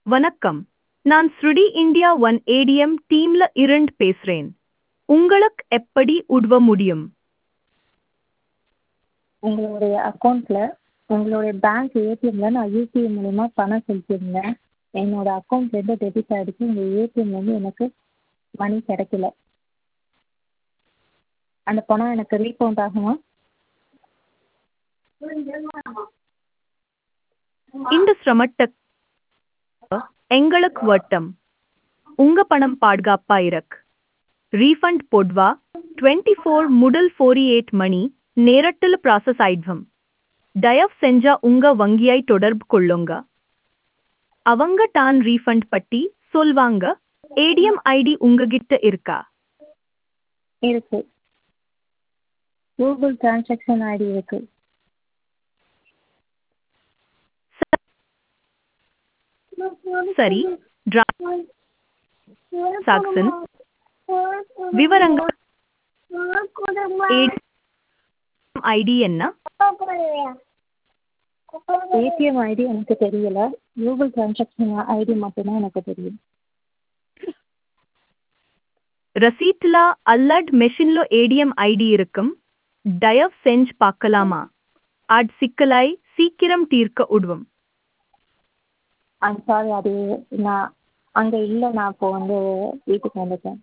வணக்கம் நான் ஸ்ருடி இந்தியா ஒன் ஏடிஎம் டீம்ல இருந்து பேசுறேன் உங்களுக்கு எப்படி உதவ முடியும் உங்களுடைய அக்கௌண்ட்டில் உங்களுடைய பேங்க் ஏடிஎம்மில் நான் யூபிஐ மூலிமா பணம் செலுத்தியிருந்தேன் என்னோடய அக்கௌண்ட்லேருந்து டெபிட் ஆகிடுச்சு உங்கள் ஏடிஎம்லேருந்து எனக்கு மணி கிடைக்கல அந்த பணம் எனக்கு ரீஃபண்ட் ஆகுமா இந்த சிரமத்துக்கு எங்களுக்கு வட்டம் உங்க பணம் பாதுகாப்பா இருக்கு ரீஃபண்ட் பொதுவா டுவெண்ட்டி ஃபோர் முதல் ஃபோர்டி எயிட் மணி நேரத்தில் ப்ராசஸ் ஆயிடும் தயவு செஞ்சா உங்க வங்கியை தொடர்பு கொள்ளுங்க அவங்க தான் ரீஃபண்ட் பற்றி சொல்வாங்க ஏடிஎம் ஐடி உங்ககிட்ட இருக்கா இருக்கு கூகுள் டிரான்சாக்ஷன் ஐடி இருக்கு சரி சாக்சன் விவரங்கள் ஐடி என்ன ஏடிஎம் ஐடி எனக்கு தெரியல கூகுள் டிரான்சாக்ஷன் ஐடி மட்டும்தான் எனக்கு தெரியும் ரசீட்ல அல்லட் மெஷின்ல ஏடிஎம் ஐடி இருக்கும் தயவு செஞ்சு பார்க்கலாமா அட் சிக்கலாய் சீக்கிரம் தீர்க்க உதவும் ஐம் சாரி அது நான் அங்கே இல்லை நான் இப்போ வந்து வீட்டுக்கு வந்துட்டேன்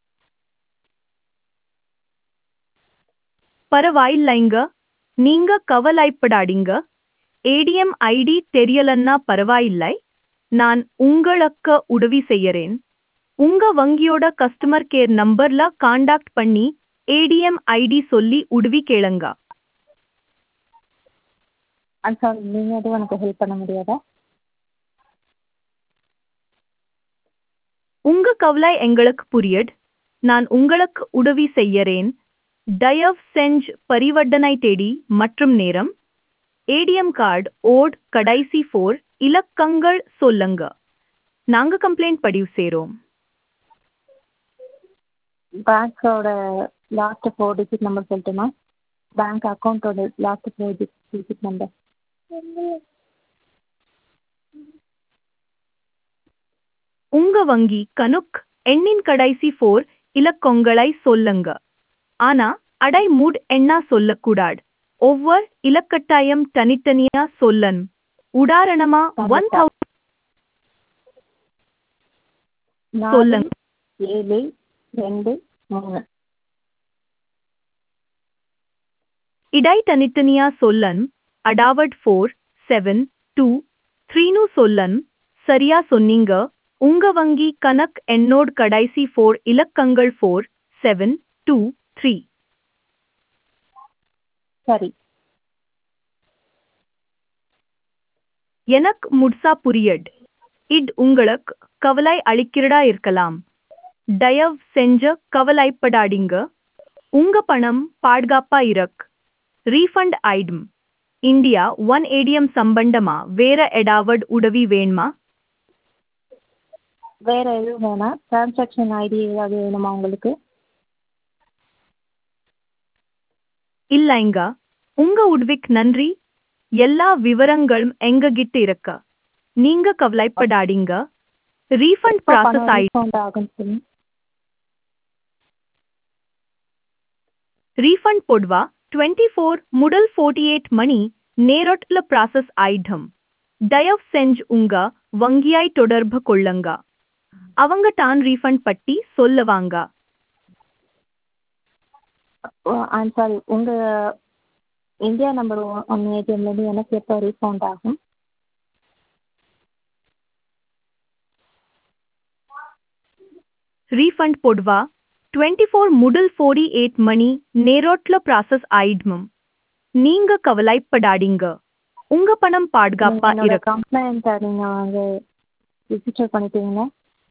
பரவாயில்லைங்க நீங்க கவலைப்படாதீங்க ஏடிஎம் ஐடி தெரியலன்னா பரவாயில்லை நான் உங்களுக்கு உதவி செய்யறேன் உங்க வங்கியோட கஸ்டமர் கேர் நம்பர்ல காண்டாக்ட் பண்ணி ஏடிஎம் ஐடி சொல்லி உதவி கேளுங்க ஐம் சாரி நீங்கள் எதுவும் எனக்கு ஹெல்ப் பண்ண முடியாதா உங்க கவலை எங்களுக்கு புரியுது நான் உங்களுக்கு உதவி செய்யறேன் தயவு செஞ்சு பரிவர்த்தனை தேடி மற்றும் நேரம் ஏடிஎம் கார்டு ஓட் கடைசி ஃபோர் இலக்கங்கள் சொல்லுங்க நாங்க கம்ப்ளைண்ட் பதிவு செய்றோம் பேங்க்கோட லாஸ்ட் ஃபோர் டிஜிட் நம்பர் சொல்லட்டுமா பேங்க் அக்கௌண்ட்டோட லாஸ்ட் ஃபோர் டிஜிட் நம்பர் உங்க வங்கி கணக் எண்ணின் கடைசி ஃபோர் இலக்கங்களை சொல்லுங்க ஆனா அடை மூட் எண்ணா சொல்லக்கூடாது ஒவ்வொரு இலக்கட்டாயம் தனித்தனியா சொல்லன் உதாரணமா ஒன் தௌசண்ட் நாலு சொல்லுங்க. ஏழு ரெண்டு மூணு இடை தனித்தனியா சொல்லன் அடாவட் ஃபோர் செவன் டூ த்ரீனு சொல்லன் சரியா சொன்னீங்க உங்க வங்கி கணக் எண்ணோட் கடைசி ஃபோர் இலக்கங்கள் ஃபோர் செவன் டூ த்ரீ சரி எனக்கு முட்சா புரியட் இட் உங்களுக்கு கவலை அளிக்கிறதா இருக்கலாம் தயவு செஞ்ச கவலைப்படாதீங்க உங்க பணம் பாதுகாப்பா இருக்கு ரீஃபண்ட் ஆயிடும் இந்தியா ஒன் ஏடிஎம் சம்பந்தமா வேற எடாவட் உதவி வேணுமா வேற எதுவும் வேணாம் டிரான்சாக்ஷன் ஐடி ஏதாவது வேணுமா உங்களுக்கு இல்லைங்க உங்க உதவிக்கு நன்றி எல்லா விவரங்களும் எங்ககிட்ட இருக்க நீங்க கவலைப்படாதீங்க ரீஃபண்ட் ப்ராசஸ் ஆயிடும் refund ஆகும்னு சொல்லி ரீஃபண்ட் பொதுவா டுவெண்ட்டி ஃபோர் முதல் ஃபோர்ட்டி எயிட் மணி நேரத்தில் ப்ராசஸ் ஆயிடும் தயவு செஞ்சு உங்க வங்கியாய் தொடர்பு கொள்ளுங்க அவங்க தான் ரீஃபண்ட் பற்றி சொல்லுவாங்க ஐம் சாரி உங்கள் இந்தியா நம்பர் ஒன் ஏடிஎம்லேருந்து எனக்கு எப்போ ரீஃபண்ட் ஆகும் ரீஃபண்ட் பொதுவா டுவெண்ட்டி ஃபோர் முதல் ஃபோர்ட்டி எயிட் மணி நேரத்தில் ப்ராசஸ் ஆயிடும் நீங்க கவலைப்படாதீங்க உங்க பணம் பாதுகாப்பா என்னோட இருக்கு கம்ப்ளைண்ட்டை நீங்கள் வந்து ரிஜிஸ்டர் பண்ணிட்டீங்களா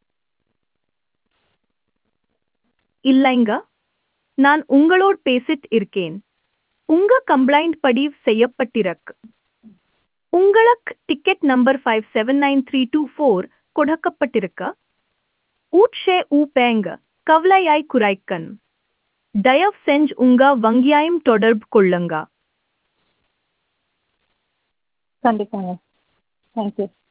இல்லைங்க நான் உங்களோடு பேசிட்டு இருக்கேன் உங்க கம்ப்ளைண்ட் பதிவு செய்யப்பட்டிருக்கு உங்களுக்கு ticket number five seven nine three two four கொடுக்கப்பட்டிருக்க ஊட்ஷே ஊப்பேங்க கவலையாய் குறைக்கன் தயவு செஞ்சு உங்க வங்கியாயும் தொடர்பு கொள்ளுங்க கண்டிப்பாங்க தேங்க்யூ